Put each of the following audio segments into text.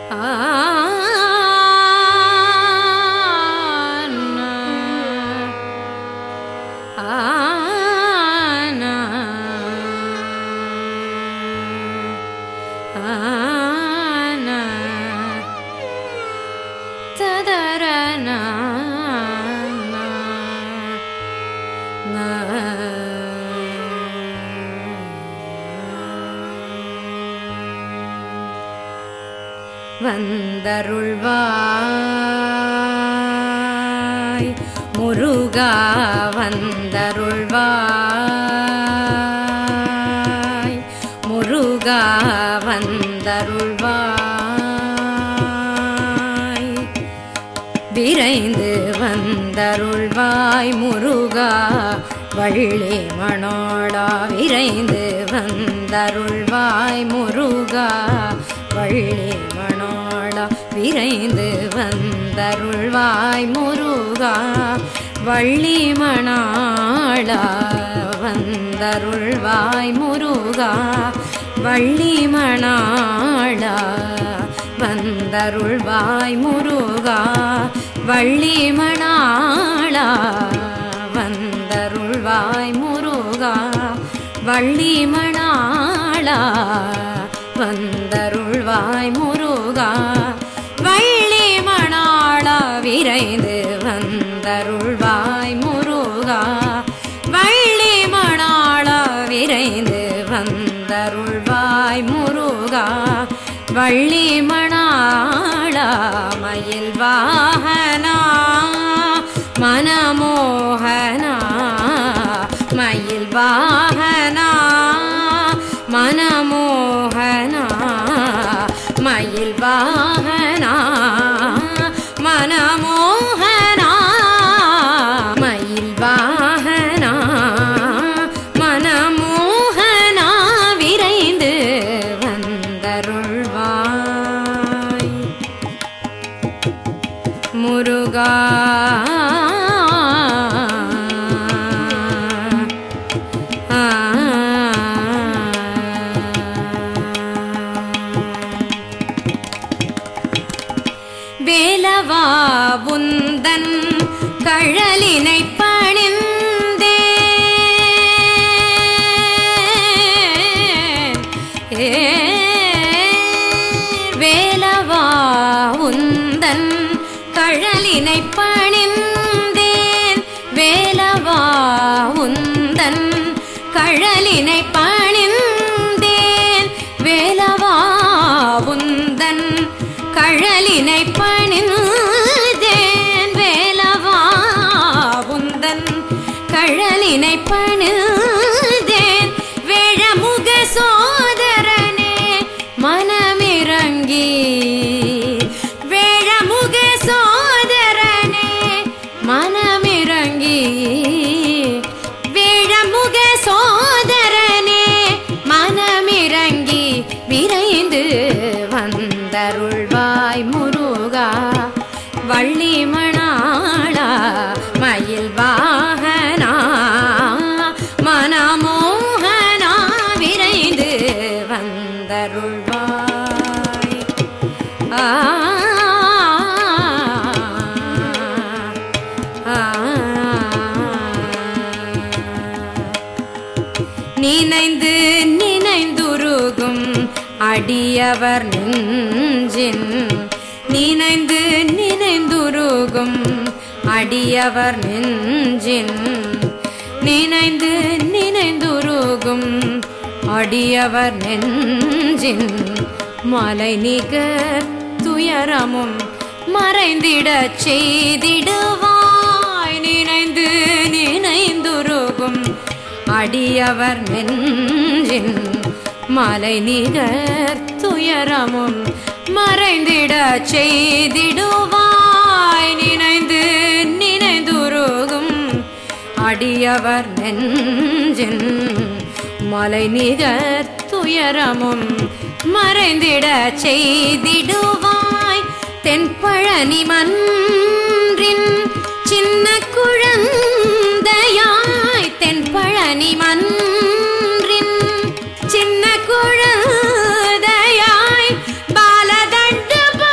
வந்தருள்வாய் முருகா வந்தருள்வாய் முருகா வந்தருள்வாய் விரைந்து வந்தருள்வாய் முருகா வள்ளி மணோடா விரைந்து வந்தருள்வாய் முருகா வள்ளி மணோடா விரைந்து வந்தருள்வாய் முருகா வள்ளி மணாளா வந்தருள்வாய் முருகா வள்ளி மணாளா வந்தருள்வாய் முருகா வள்ளி மணாளா வந்தருள்வாய் முருகா வள்ளி மணாளா வந்தருள்வாய் முருகா வள்ளி மணாளா விரைந்து வந்தருள்வாய் முருகா வள்ளி மணாளா விரைந்து வந்தருள்வாய் முருகா வள்ளி மணாளா மயில் வாகனா மனமோகனா மயில் வாகனா மனமோகனா மயில் வாகனா மனமோகனா மயில் வாகனா மனமோகனா விரைந்து வந்தருள்வாய் முருகா ஆ வேலவா உந்தன் கழலினை பணிந்தே வேலவா உந்தன் கழலினை பணிந்தேன் வேலவா உந்தன் கழலினை பணிந்தேன் வேலவா உந்தன் கழலினை பணிந்தேன் வேலவா உந்தன் கழலினை பணிந்தேன் வேழமுக சோதரனே மனமிறங்கி வேழமுக சோதரனே மனமிறங்கி வேழமுக சோதரனே மனமிறங்கி விரைந்து வந்தருள்வாய் முருகா வள்ளி மணாளா மயில் வாகனா மனமோகனா விரைந்து வந்தருள்வாய் ஆ ஆ நினைந்து நினைந்துருகும் அடியவர் நெஞ்சின் நினைந்து நினைந்துருகும் அடியவர் நெஞ்சின் நினைந்து நினைந்துருகும் அடியவர் நெஞ்சின் மலை நிகர் துயரமும் மறைந்திடச் செய்திடுவாய் நினைந்து நினைந்துருகும் அடியவர் நெஞ்சின் மலை நிகர் துயரமும் மறைந்திட செய்திடுவாய் நினைந்து நினைந்துருகும் அடியவர் நெஞ்சின் மலை நிகர் துயரமும் மறைந்திட செய்திடுவாய் தென்பழனி மன்றின் சின்ன குழந்தையாய் தென்பழனி மன்றின் சின்ன குழந்தையாய் பாலதண்டப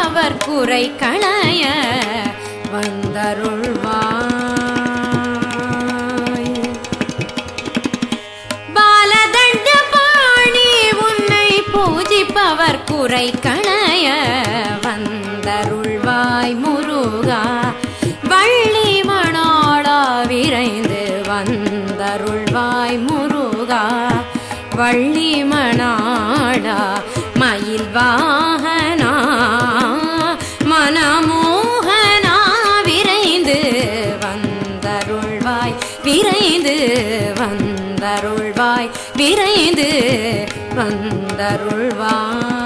பூஜிப்பவர் குறை களைய வந்தருள்வாய் பாலதண்ட பாணி உன்னை பூஜிப்பவர் குறை களைய வந்தருள்வாய் முருகா வள்ளி மணாளா விரைந்து வந்தருள்வாய் முருகா வள்ளி மணாளா மயில் வாகனா மனமோகனா விரைந்து வந்தருள்வாய் விரைந்து வந்தருள்வாய் விரைந்து வந்தருள்வாய்